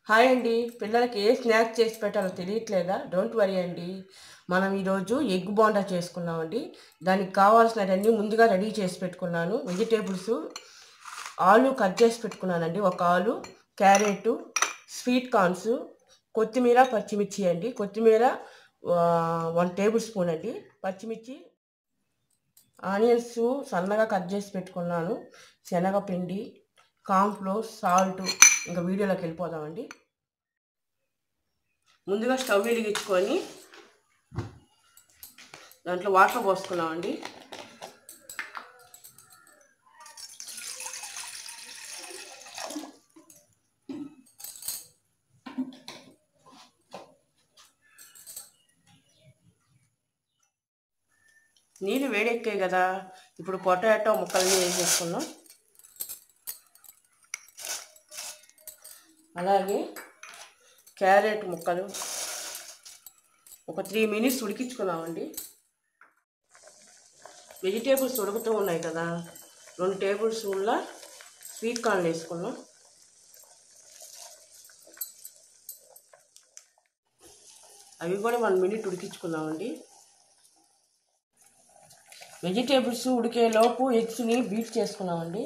hi అండి పిల్లలకి ఏ snacks చేసి పెట్టాలో తెలియట్లేదా డోంట్ వరీ అండి మనం ఈరోజు ఎగ్ బోండా చేసుకున్నామండి దానికి కావాల్సినవన్నీ ముందుగా రెడీ చేసి పెట్టుకున్నాను వెజిటేబుల్స్ ఆలు కట్ చేసి పెట్టుకున్నానండి ఒక ఆలు క్యారెట్ స్వీట్ కార్న్స్ కొత్తిమీర పచ్చిమిర్చి అండి కొత్తిమీర ఆ, వన్ టేబుల్ స్పూన్ అండి పచ్చిమిర్చి ఆనియన్స్ సన్నగా కట్ చేసి పెట్టుకున్నాను శనగపిండి కాన్ఫ్లోర్ సాల్ట్ ఇంకా వీడియోలోకి వెళ్ళిపోదామండి ముందుగా స్టవ్ వెలిగించుకొని దాంట్లో వాటర్ పోసుకున్నామండి నీళ్ళు వేడెక్కాయి కదా ఇప్పుడు పొటాటో ముక్కల్ని వేసేసుకున్నాం అలాగే క్యారెట్ ముక్కలు ఒక త్రీ మినిట్స్ ఉడికించుకున్నామండి వెజిటేబుల్స్ ఉడుకుతూ ఉన్నాయి కదా రెండు టేబుల్ స్పూన్ల స్వీట్ కార్న్ వేసుకున్నాం అవి కూడా వన్ మినిట్ ఉడికించుకున్నామండి వెజిటేబుల్స్ ఉడికే లోపు ఎగ్స్ని బీట్ చేసుకున్నామండి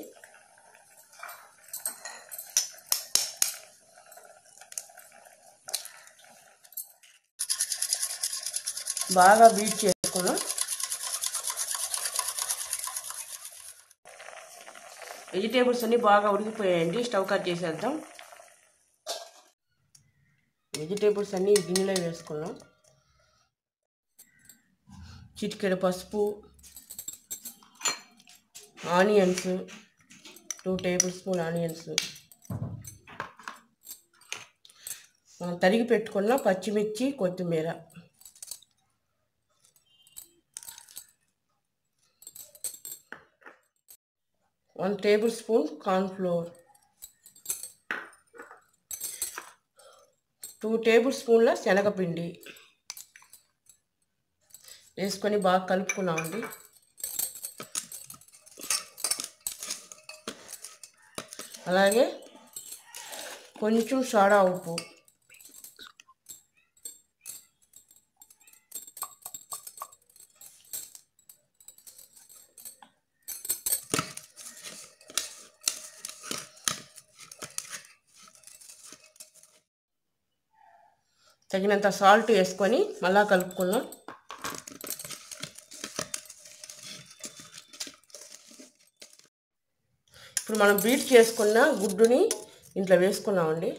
బాగా బీట్ చేసుకున్నాం వెజిటేబుల్స్ అన్నీ బాగా ఉడికిపోయాయండి స్టవ్ కట్ చేసేద్దాం వెజిటేబుల్స్ అన్నీ గిన్నెలో వేసుకున్నాం చిటికెడు పసుపు onions two table spoon onions మనం తరిగి పెట్టుకున్న పచ్చిమిర్చి కొత్తిమీర one table spoon cornflour two table స్పూన్ల శనగపిండి వేసుకొని బాగా కలుపుకున్నామండి అలాగే కొంచెం సోడా ఉప్పు తగినంత సాల్ట్ వేసుకొని మళ్ళా కలుపుకుందాం ఇప్పుడు మనం బీట్ చేసుకున్న గుడ్డుని ఇంట్లో వేసుకున్నామండి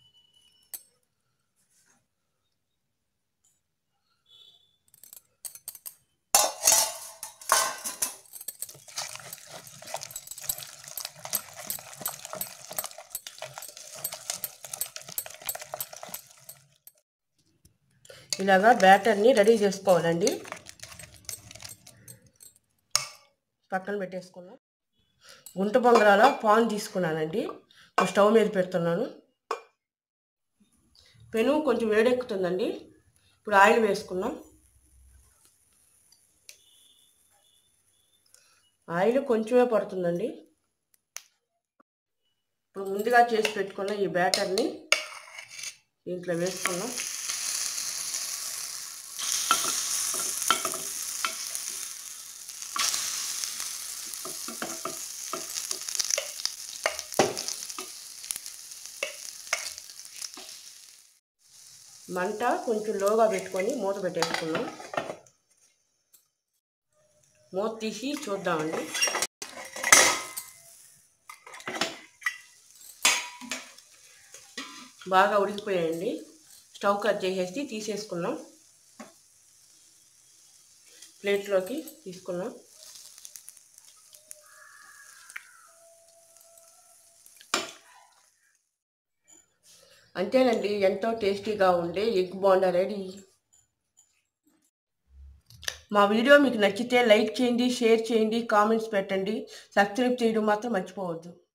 ఇలాగా బ్యాటర్ని రెడీ చేసుకోవాలండి పక్కన పెట్టేసుకున్నాం గుంట బొంగరాల పాన్ తీసుకున్నానండి ఇప్పుడు స్టవ్ మీద పెడుతున్నాను పెను కొంచెం వేడెక్కుతుందండి ఇప్పుడు ఆయిల్ వేసుకున్నాం ఆయిల్ కొంచెమే పడుతుందండి ఇప్పుడు ముందుగా చేసి పెట్టుకున్న ఈ బ్యాటర్ని దీంట్లో వేసుకున్నాం మంట కొంచెం లోగా పెట్టుకొని మూత పెట్టేసుకున్నాం మూత తీసి చూద్దామండి బాగా ఉడికిపోయాయండి స్టవ్ కట్ చేసేసి తీసేసుకున్నాం ప్లేట్లోకి తీసుకున్నాం అంతేనండి ఎంతో టేస్టీగా ఉండే ఎగ్ బోండా రెడీ మా వీడియో మీకు నచ్చితే లైక్ చేయండి షేర్ చేయండి కామెంట్స్ పెట్టండి సబ్స్క్రైబ్ చేయడం మాత్రం మర్చిపోవద్దు